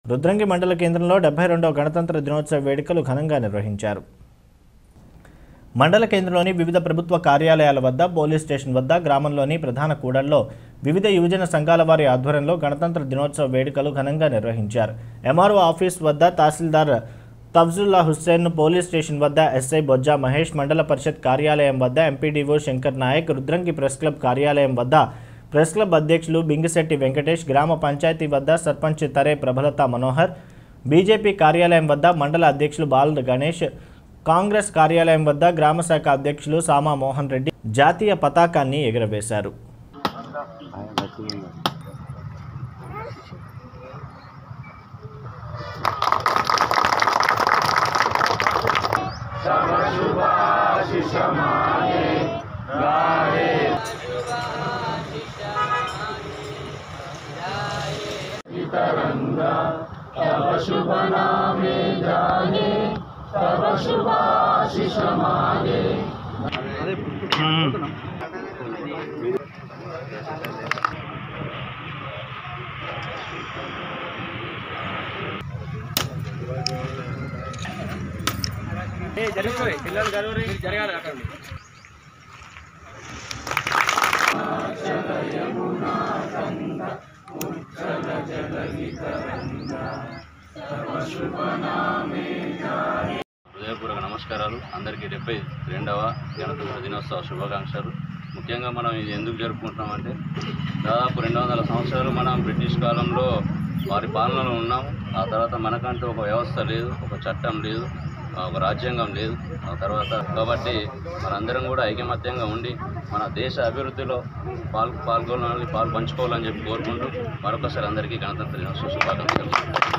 రుద్రంగి మండల కేంద్రంలో డెబ్బై రెండవ గణతంత్ర దినోత్సవ వేడుకలు ఘనంగా నిర్వహించారు మండల కేంద్రంలోని వివిధ ప్రభుత్వ కార్యాలయాల వద్ద పోలీస్ స్టేషన్ వద్ద గ్రామంలోని ప్రధాన కూడల్లో వివిధ యువజన సంఘాల వారి ఆధ్వర్యంలో గణతంత్ర దినోత్సవ వేడుకలు ఘనంగా నిర్వహించారు ఎంఆర్ఓ ఆఫీస్ వద్ద తహసీల్దార్ తఫ్జుల్లా హుస్సేన్ పోలీస్ స్టేషన్ వద్ద ఎస్ఐ బొజ్జా మహేష్ మండల పరిషత్ కార్యాలయం వద్ద MPDO Shankar Naik Rudrangi press club కార్యాలయం వద్ద ప్రెస్ క్లబ్ అధ్యక్షులు బింగిశెట్టి వెంకటేష్ గ్రామ పంచాయతీ వద్ద సర్పంచ్ తరే ప్రభలత మనోహర్ బీజేపీ కార్యాలయం వద్ద మండల అధ్యక్షులు బాల గణేష్ కాంగ్రెస్ కార్యాలయం వద్ద గ్రామ శాఖ అధ్యక్షులు సామా మోహన్ రెడ్డి జాతీయ పతాకాన్ని ఎగురవేశారు హృదయపూర్వక నమస్కారాలు అందరికీ డెబ్బై రెండవ గణతంత్ర దినోత్సవ శుభాకాంక్షలు ముఖ్యంగా మనం ఇది ఎందుకు జరుపుకుంటున్నామంటే దాదాపు రెండు వందల సంవత్సరాలు మనం బ్రిటిష్ కాలంలో వారి పాలనలో ఉన్నాము ఆ తర్వాత మనకంటూ ఒక వ్యవస్థ లేదు ఒక చట్టం లేదు ఆ, ఒక రాజ్యాంగం లేదు ఆ తర్వాత కాబట్టి మనందరం కూడా ఐకమత్యంగా ఉండి మన దేశ అభివృద్ధిలో పాల్ పాల్గొనాలని పాలు పంచుకోవాలని చెప్పి కోరుకుంటూ మరొకసారి అందరికీ గణతంత్ర దినోత్సవ శుభాకాంక్షలు